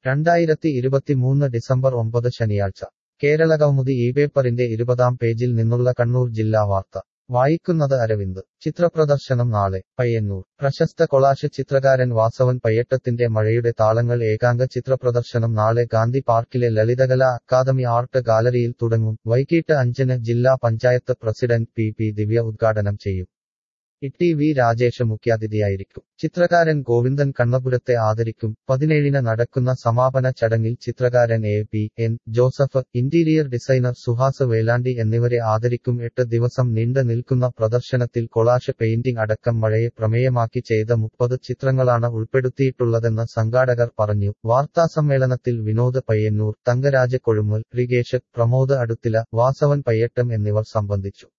രണ്ടായിരത്തി ഇരുപത്തിമൂന്ന് ഡിസംബർ ഒമ്പത് ശനിയാഴ്ച കേരളകൗമുദി ഈ പേപ്പറിന്റെ ഇരുപതാം പേജിൽ നിന്നുള്ള കണ്ണൂർ ജില്ലാ വാർത്ത വായിക്കുന്നത് അരവിന്ദ് ചിത്രപ്രദർശനം നാളെ പയ്യന്നൂർ പ്രശസ്ത കൊളാഷ് ചിത്രകാരൻ വാസവൻ പയ്യട്ടത്തിന്റെ മഴയുടെ താളങ്ങൾ ഏകാംഗ ചിത്രപ്രദർശനം നാളെ ഗാന്ധി പാർക്കിലെ ലളിതകലാ അക്കാദമി ആർട്ട് ഗാലറിയിൽ തുടങ്ങും വൈകിട്ട് അഞ്ചിന് ജില്ലാ panchayat president P P Divya ഉദ്ഘാടനം ചെയ്യും ഇ വി രാജേഷ് മുഖ്യാതിഥിയായിരിക്കും ചിത്രകാരൻ ഗോവിന്ദൻ കണ്ണപുരത്തെ ആദരിക്കും പതിനേഴിന് നടക്കുന്ന സമാപന ചടങ്ങിൽ ചിത്രകാരൻ A P N Joseph interior designer Suhas Velandi എന്നിവരെ ആദരിക്കും എട്ട് ദിവസം നീണ്ടു നിൽക്കുന്ന പ്രദർശനത്തിൽ കൊളാഷ് പെയിന്റിംഗ് അടക്കം മഴയെ പ്രമേയമാക്കി ചെയ്ത മുപ്പത് ചിത്രങ്ങളാണ് ഉൾപ്പെടുത്തിയിട്ടുള്ളതെന്ന് സംഘാടകർ പറഞ്ഞു വാർത്താസമ്മേളനത്തിൽ വിനോദ് പയ്യന്നൂർ തങ്കരാജ് കൊഴുമ്മൽ റിഗേഷ് പ്രമോദ് അടുത്തില വാസവൻ പയ്യട്ടം എന്നിവർ സംബന്ധിച്ചു